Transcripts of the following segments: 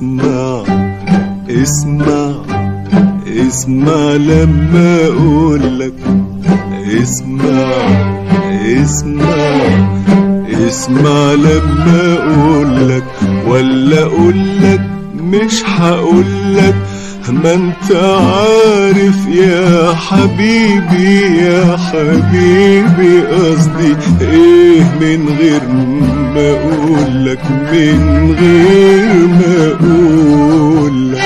اسمع اسمع اسمع لما اقولك اسمع اسمع اسمع لما اقولك ولا اقولك مش هقولك ما انت عارف يا حبيبي يا حبيبي قصدي ايه من غير ما اقولك من غير ما اقولك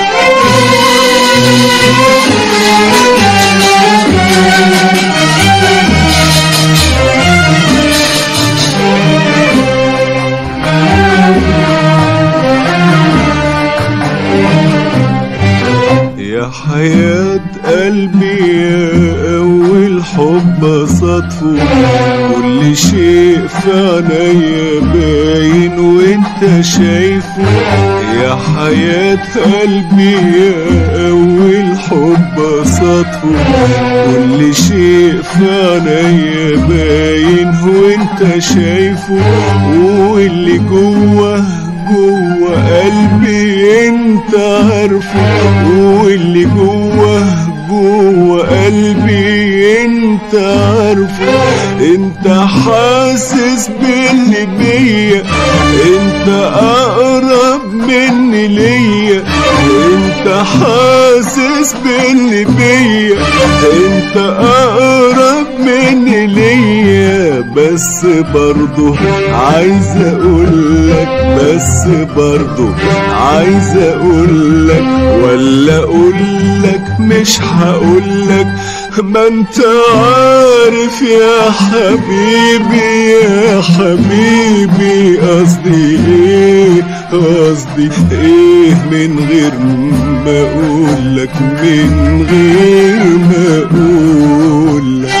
يا حياة قلبي يا أول حب صدفه كل شيء في عينيا باين وانت شايفه يا حياة قلبي يا أول حب صدفه كل شيء في عينيا باين وانت شايفه واللي جوه جوه قلبي انت عارفه واللي جوه جوه قلبي انت عارفه انت حاسس باللي بيا انت اقرب مني ليا انت حاسس باللي بيا انت اقرب مني ليا بس برضه عايز اقولك بس برضه عايز اقولك ولا اقولك مش هقولك ما انت عارف يا حبيبي يا حبيبي قصدي ايه قصدي ايه من غير ما اقولك من غير ما اقولك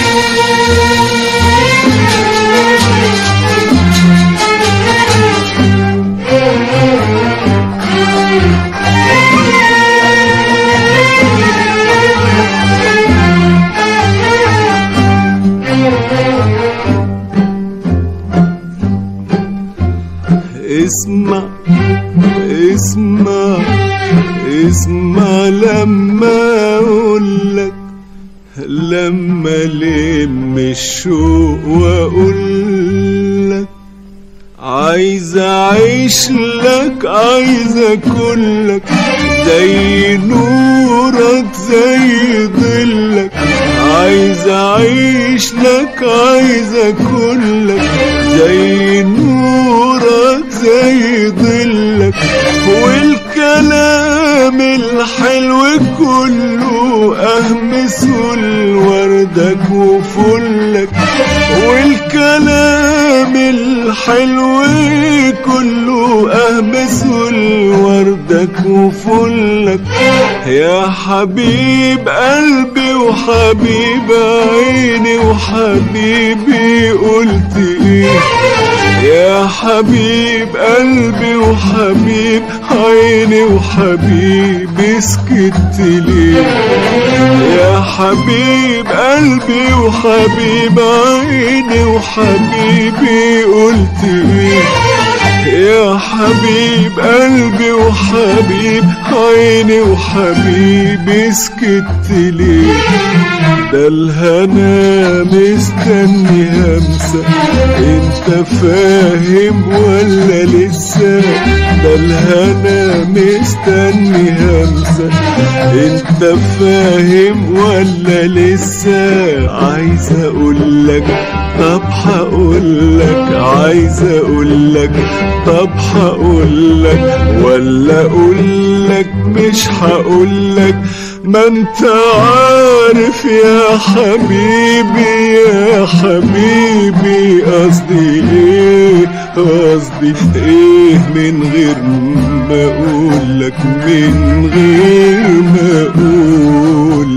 اسمع اسمع اسمع لما اقولك لما لم الشوق واقولك عايز اعيش لك عايز اكلك زي نورك زي ظلك عايز اعيش لك عايز اكلك زي نورك زي ظلك والكلام الحلو كله اهمسه لوردك وفلك والكلام الحلو كله اهمسه لوردك وفلك يا حبيب قلبي وحبيب عيني وحبيبي قلت ايه يا حبيب قلبي وحبيب عيني وحبيبي سكت ليه يا حبيب قلبي وحبيب عيني وحبيبي قلت ايه يا حبيب قلبي وحبيب عيني وحبيبي سكت ليه ده الهنا مستني همسة انت فاهم ولا لسه ده الهنا مستني همسة انت فاهم ولا لسه عايز اقولك طب هقولك عايز اقولك طب هقولك ولا اقولك مش هقولك ما انت عارف يا حبيبي يا حبيبي قصدي ايه قصدي ايه من غير ما اقولك من غير ما اقول